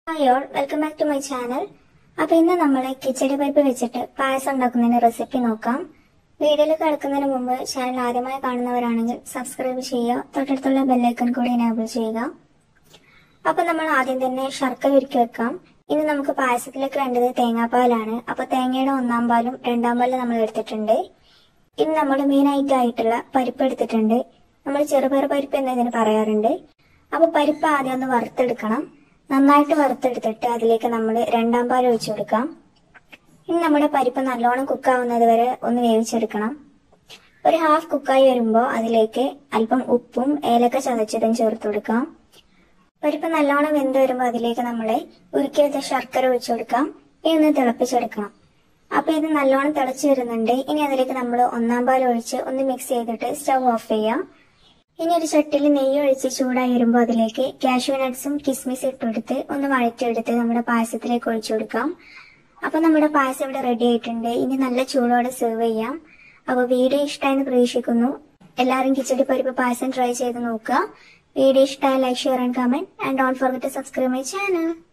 hi all welcome back to my channel അപ്പൊ ഇന്ന് നമ്മൾ കിച്ചടി പരിപ്പ് വെച്ചിട്ട് പായസം ഉണ്ടാക്കുന്നതിന്റെ റെസിപ്പി നോക്കാം വീഡിയോയിൽ കിടക്കുന്നതിന് മുമ്പ് ചാനൽ ആദ്യമായി കാണുന്നവരാണെങ്കിൽ സബ്സ്ക്രൈബ് ചെയ്യുക തൊട്ടടുത്തുള്ള ബെല്ലൈക്കൺ കൂടി എനേബിൾ ചെയ്യുക അപ്പൊ നമ്മൾ ആദ്യം തന്നെ ശർക്കര ഒരുക്കി വെക്കാം ഇനി നമുക്ക് പായസത്തിലേക്ക് വേണ്ടത് തേങ്ങാപ്പാലാണ് അപ്പൊ തേങ്ങയുടെ ഒന്നാം പാലും രണ്ടാം പാലും നമ്മൾ എടുത്തിട്ടുണ്ട് ഇനി നമ്മൾ മെയിൻ ഐറ്റം ആയിട്ടുള്ള പരിപ്പ് എടുത്തിട്ടുണ്ട് നമ്മൾ ചെറുപയർ പരിപ്പ് എന്നതിന് പറയാറുണ്ട് അപ്പൊ പരിപ്പ് ആദ്യം ഒന്ന് വറുത്തെടുക്കണം നന്നായിട്ട് വറുത്തെടുത്തിട്ട് അതിലേക്ക് നമ്മൾ രണ്ടാം പാൽ ഒഴിച്ചു കൊടുക്കാം ഇനി നമ്മുടെ പരിപ്പ് നല്ലോണം കുക്കാവുന്നത് വരെ ഒന്ന് വേവിച്ചെടുക്കണം ഒരു ഹാഫ് കുക്കായി വരുമ്പോൾ അതിലേക്ക് അല്പം ഉപ്പും ഏലക്ക ചതച്ചതും ചേർത്ത് കൊടുക്കാം പരിപ്പ് നല്ലോണം വെന്ത് വരുമ്പോൾ അതിലേക്ക് നമ്മൾ ഉരുക്കി വെച്ച ശർക്കര ഒഴിച്ചു കൊടുക്കാം ഇനി ഒന്ന് തിളപ്പിച്ചെടുക്കണം അപ്പൊ ഇത് നല്ലോണം തിളച്ചു വരുന്നുണ്ട് ഇനി അതിലേക്ക് നമ്മൾ ഒന്നാം പാൽ ഒഴിച്ച് ഒന്ന് മിക്സ് ചെയ്തിട്ട് സ്റ്റവ് ഓഫ് ചെയ്യാം ഇനി ഒരു ചട്ടിയിൽ നെയ്യ് ഒഴിച്ച് ചൂടായി വരുമ്പോൾ അതിലേക്ക് കാഷ്യൂ നട്ട്സും കിസ്മിസ് ഇട്ടെടുത്ത് ഒന്ന് വഴറ്റിയെടുത്ത് നമ്മുടെ പായസത്തിലേക്ക് ഒഴിച്ചു കൊടുക്കാം അപ്പൊ നമ്മുടെ പായസം ഇവിടെ റെഡി ആയിട്ടുണ്ട് ഇനി നല്ല ചൂടോടെ സെർവ് ചെയ്യാം അപ്പൊ വീഡിയോ ഇഷ്ടമായെന്ന് പ്രതീക്ഷിക്കുന്നു എല്ലാവരും കിച്ചടി പരിപ്പ് പായസം ട്രൈ ചെയ്ത് നോക്കുക വീഡിയോ ഇഷ്ടമായ like share and comment and don't forget to subscribe my channel